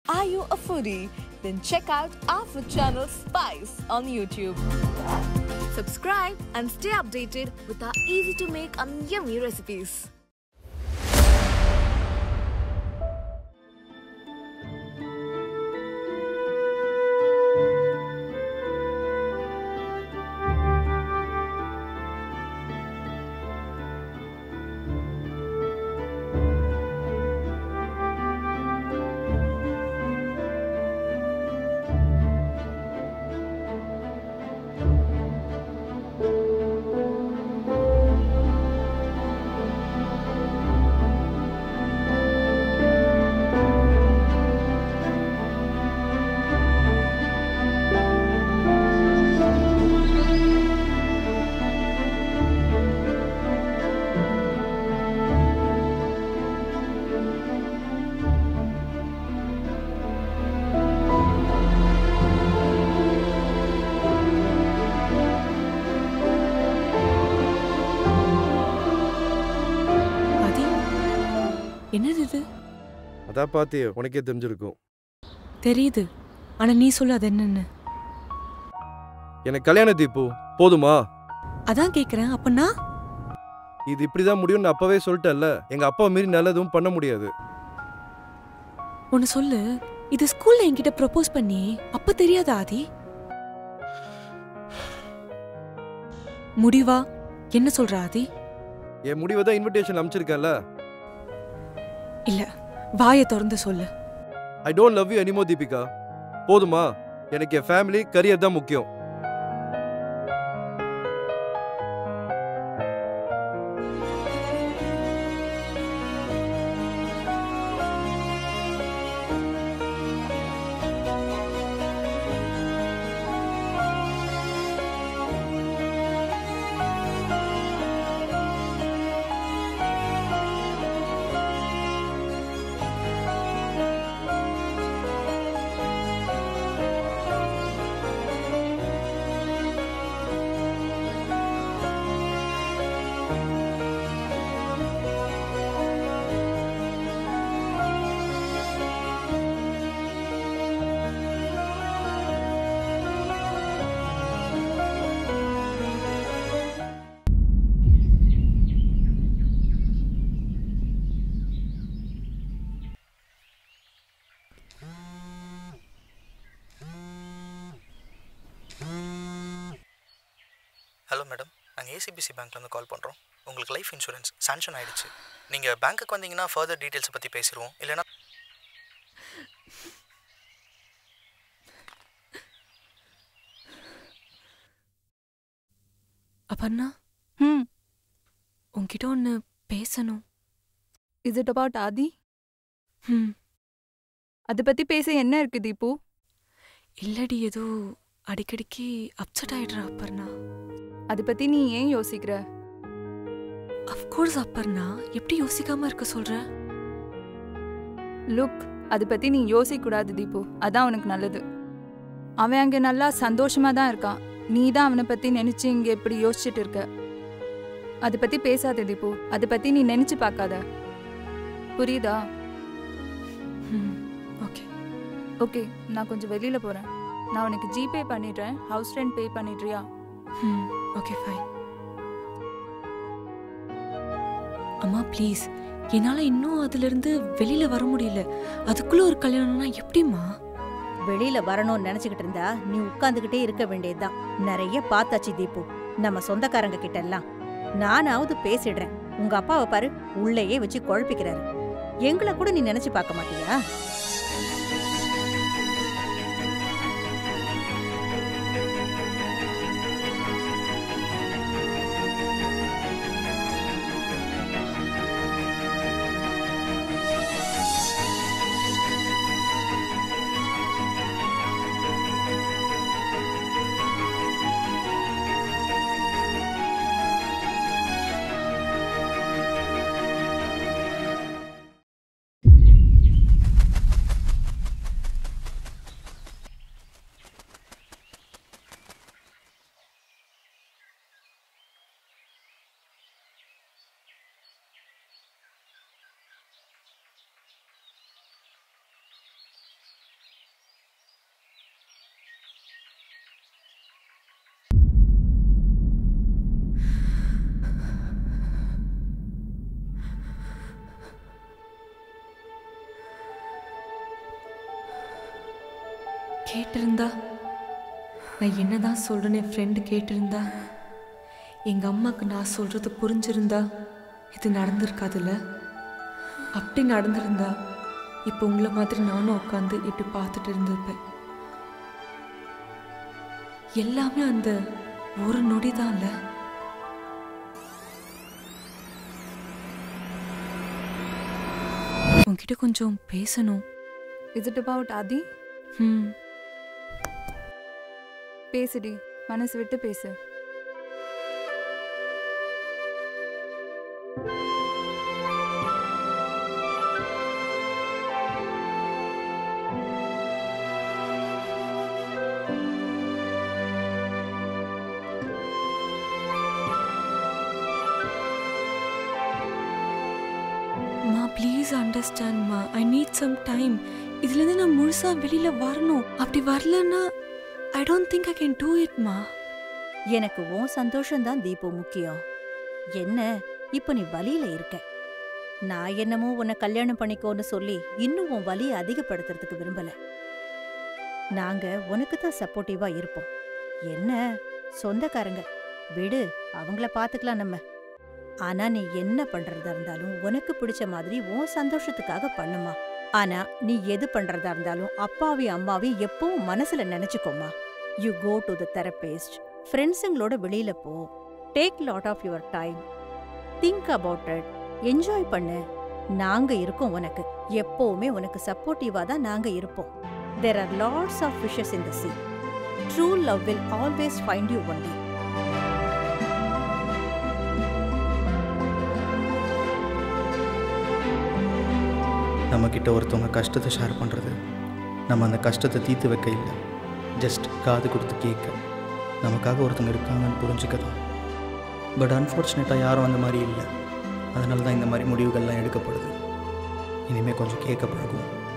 Are you a foodie? Then check out our food channel Spice on YouTube. Subscribe and stay updated with our easy to make and yummy recipes. ஆதி என்னது இது அதான் பார்த்து உனக்கே தெரிஞ்சிருக்கும் தெரியுது ஆனா நீ சொல்லு அது என்னன்னு எனக்கு கல்யாண தீப்பு போதுமா அதான் கேக்குறேன் அப்பனா இது இப்படிதான் முடியும்னு அப்பவே சொல்லிட்டேன்ல எங்க அப்பா மீறி நல்லதும் பண்ண முடியாது ஒன்னு சொல்லு இது ஸ்கூல்ல என்கிட்ட ப்ரொபோஸ் பண்ணி அப்ப தெரியாதா ஆதி முடிவா என்ன சொல்ற ஆதி என் முடிவை தான் இன்விடேஷன் அனுப்பிச்சிருக்கேன்ல இல்ல வாயை திறந்து சொல்லு I don't love you anymore Deepika போதுமா எனக்கு என் ஃபேமிலி கரியர் தான் முக்கியம் ஹலோ மேடம் நாங்கள் ஏசிபிசி பேங்க்லேருந்து கால் பண்ணுறோம் உங்களுக்கு லைஃப் இன்சூரன்ஸ் சாங்ஷன் ஆயிடுச்சு நீங்கள் பேங்க்குக்கு வந்தீங்கன்னா ஃபர்தர் டீட்டெயில்ஸை பற்றி பேசிடுவோம் இல்லைனா அப்பன்னா Hmm. உன்கிட்ட ஒன்னு பேசணும் Is it about Adi? ம் அதை பத்தி பேச என்ன இருக்கு தீபு இல்லடி ஏதோ அடிக்கடிக்கு அப்செட் ஆயிடுறா அப்பர்ணா அதை பத்தி நீ ஏன் யோசிக்கிற அஃப்கோர்ஸ் அப்பர்ணா எப்படி யோசிக்காம இருக்க சொல்ற லுக் அதை பத்தி நீ யோசிக்க கூடாது தீபு அதான் உனக்கு நல்லது அவன் அங்க நல்லா சந்தோஷமா தான் இருக்கான் நீ தான் அவனை பத்தி நினைச்சு இங்க இப்படி யோசிச்சுட்டு இருக்க அதை பத்தி பேசாத தீபு அதை பத்தி நீ நினைச்சு பார்க்காத புரியுதா ம் ஓகே ஓகே நான் கொஞ்சம் வெளியில போறேன் நான் உனக்கு ஜிபே பண்ணிடுறேன் ஹவுஸ் ரெண்ட் பே பண்ணிடுறியா ம் ஓகே ஃபைன் அம்மா ப்ளீஸ் என்னால இன்னும் அதுல இருந்து வெளியில வர முடியல அதுக்குள்ள ஒரு கல்யாணம்னா எப்படிம்மா வெளியில வரணும்னு நினைச்சுக்கிட்டு இருந்தா நீ உட்கார்ந்துகிட்டே இருக்க வேண்டியதுதான் நிறைய பார்த்தாச்சு தீபு நம்ம சொந்தக்காரங்க கிட்ட எல்லாம் நானாவது பேசிடுறேன் உங்க அப்பாவை பாரு உள்ளேயே வச்சு குழப்பிக்கிறாரு எங்களை கூட நீ நினைச்சு பார்க்க மாட்டியா கேட்டிருந்தா நான் என்னதான் சொல்றேன்னு என் ஃப்ரெண்டு கேட்டிருந்தா எங்க அம்மாக்கு நான் சொல்றது புரிஞ்சிருந்தா இது நடந்திருக்காதுல்ல அப்படி நடந்திருந்தா இப்போ உங்களை மாதிரி நானும் உட்காந்து இப்படி பார்த்துட்டு இருந்திருப்பேன் எல்லாமே அந்த ஒரு நொடி தான்ல உன்கிட்ட கொஞ்சம் பேசணும் இஸ் இட் அபவுட் ஆதி ம் பேசுடி மனசு விட்டு பேசு மா ப்ளீஸ் அண்டர்ஸ்டாண்ட் மா ஐ நீட் சம் டைம் இதுலேருந்து நான் முழுசா வெளியில வரணும் அப்படி வரலன்னா I don't think I can do it மா எனக்கு உன் சந்தோஷம்தான் தீபு முக்கியம் என்ன இப்ப நீ வலியில இருக்க நான் என்னமோ உன்னை கல்யாணம் பண்ணிக்கோன்னு சொல்லி இன்னும் உன் வலியை அதிகப்படுத்துறதுக்கு விரும்பல நாங்க உனக்கு தான் சப்போர்ட்டிவா இருப்போம் என்ன சொந்தக்காரங்க விடு அவங்கள பாத்துக்கலாம் நம்ம ஆனா நீ என்ன பண்றதா இருந்தாலும் உனக்கு பிடிச்ச மாதிரி உன் சந்தோஷத்துக்காக பண்ணுமா ஆனா நீ எது பண்றதா இருந்தாலும் அப்பாவி அம்மாவி எப்பவும் மனசுல நினைச்சுக்கோமா you go to the therapist ஃப்ரெண்ட்ஸுங்களோட வெளியில போ take lot of your time think about it enjoy பண்ணு நாங்க இருக்கோம் உனக்கு எப்பவுமே உனக்கு சப்போர்ட்டிவா தான் நாங்க இருப்போம் there are lots of wishes in the sea true love will always find you only நம்மக்கிட்ட ஒருத்தவங்க கஷ்டத்தை ஷேர் பண்ணுறது நம்ம அந்த கஷ்டத்தை தீர்த்து வைக்க இல்லை ஜஸ்ட் காது கொடுத்து கேட்க நமக்காக ஒருத்தங்க இருக்காங்கன்னு புரிஞ்சுக்க தான் பட் அன்ஃபார்ச்சுனேட்டாக யாரும் அந்த மாதிரி இல்லை அதனால தான் இந்த மாதிரி முடிவுகள்லாம் எடுக்கப்படுது இனிமேல் கொஞ்சம் கேட்க பழகும்